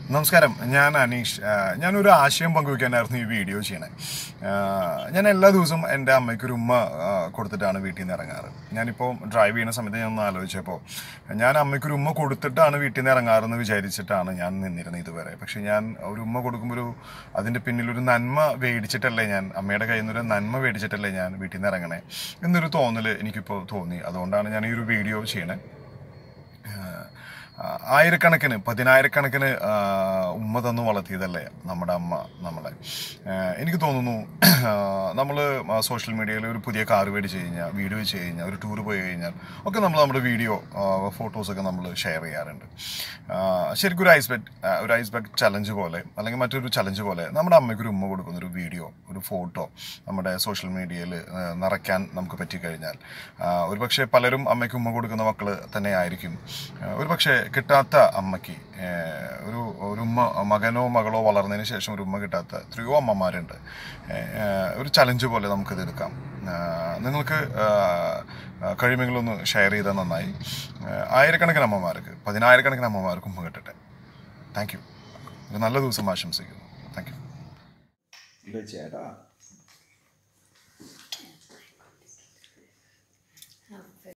നമസ്കാരം ഞാൻ അനീഷ് ആ, ഞാനൊരു ആശയം പങ്കുവയ്ക്കാനായിരുന്നു ഈ വീഡിയോ ചെയ്യണേ ആ, ഞാൻ എല്ലാ ദിവസവും എൻ്റെ അമ്മയ്ക്ക് ഒരു ഉമ്മ ആ, കൊടുത്തിട്ടാണ് വീട്ടിൽ നിന്ന് ഇറങ്ങാറ് ഞാനിപ്പോൾ ഡ്രൈവ് ചെയ്യുന്ന സമയത്ത് ഞാൻ ഒന്ന് ആലോചിച്ചപ്പോൾ ഞാൻ അമ്മയ്ക്കൊരു ഉമ്മ കൊടുത്തിട്ടാണ് വീട്ടിൽ നിന്ന് ഇറങ്ങാറെന്ന് വിചാരിച്ചിട്ടാണ് ഞാൻ നിന്നിരുന്നത് ഇതുവരെ പക്ഷെ ഞാൻ ഒരു ഉമ്മ കൊടുക്കുമ്പോൾ ഒരു അതിൻ്റെ പിന്നിൽ ഒരു നന്മ മേടിച്ചിട്ടല്ലേ ഞാൻ അമ്മയുടെ കയ്യിൽ നിന്നൊരു നന്മ മേടിച്ചിട്ടല്ലേ ഞാൻ വീട്ടിൽ നിന്ന് ഇറങ്ങണേ എന്നൊരു തോന്നൽ എനിക്കിപ്പോൾ തോന്നി അതുകൊണ്ടാണ് ഞാൻ ഈ ഒരു വീഡിയോ ചെയ്യണേ ആ, ആയിരക്കണക്കിന് പതിനായിരക്കണക്കിന് ആ, ഉമ്മ തന്നു വളർത്തിയതല്ലേ നമ്മുടെ അമ്മ നമ്മളെ ആ, എനിക്ക് തോന്നുന്നു നമ്മൾ സോഷ്യൽ മീഡിയയിൽ ഒരു പുതിയ കാർ മേടിച്ച് കഴിഞ്ഞാൽ വീഡിയോ വെച്ച് കഴിഞ്ഞാൽ ഒരു ടൂർ പോയി കഴിഞ്ഞാൽ ഒക്കെ നമ്മൾ നമ്മുടെ വീഡിയോ ഫോട്ടോസൊക്കെ നമ്മൾ ഷെയർ ചെയ്യാറുണ്ട് ആ, ശരിക്കും ഒരു ഐസ് ബെറ്റ് ഒരു ഐസ് ബെറ്റ് ചലഞ്ച് പോലെ അല്ലെങ്കിൽ മറ്റൊരു ചലഞ്ച് പോലെ നമ്മുടെ അമ്മയ്ക്ക് ഒരു ഉമ്മ കൊടുക്കുന്ന ഒരു വീഡിയോ ഒരു ഫോട്ടോ നമ്മുടെ സോഷ്യൽ മീഡിയയിൽ നിറയ്ക്കാൻ നമുക്ക് പറ്റിക്കഴിഞ്ഞാൽ ആ, ഒരുപക്ഷെ പലരും അമ്മയ്ക്ക് ഉമ്മ കൊടുക്കുന്ന മക്കൾ തന്നെ ആയിരിക്കും ആ, ഒരുപക്ഷെ കിട്ടാത്ത അമ്മയ്ക്ക് ഏ, ഒരു ഒരു ഉമ്മ മകനോ മകളോ വളർന്നതിന് ശേഷം ഒരു ഉമ്മ കിട്ടാത്ത എത്രയോ അമ്മമാരുണ്ട് ഏ, ഏ, ഒരു ചലഞ്ച് പോലെ നമുക്കിത് എടുക്കാം ആ, നിങ്ങൾക്ക് ആ, ആ, കഴിയുമെങ്കിലൊന്ന് ഷെയർ ചെയ്താൽ നന്നായി ആ, ആയിരക്കണക്കിന് അമ്മമാർക്ക് പതിനായിരക്കണക്കിന് അമ്മമാർക്ക് ഉമ്മ കിട്ടട്ടെ താങ്ക് യു ഒരു നല്ല ദിവസം ആശംസിക്കുന്നു താങ്ക് യു ഇല്ല ചേട്ടാ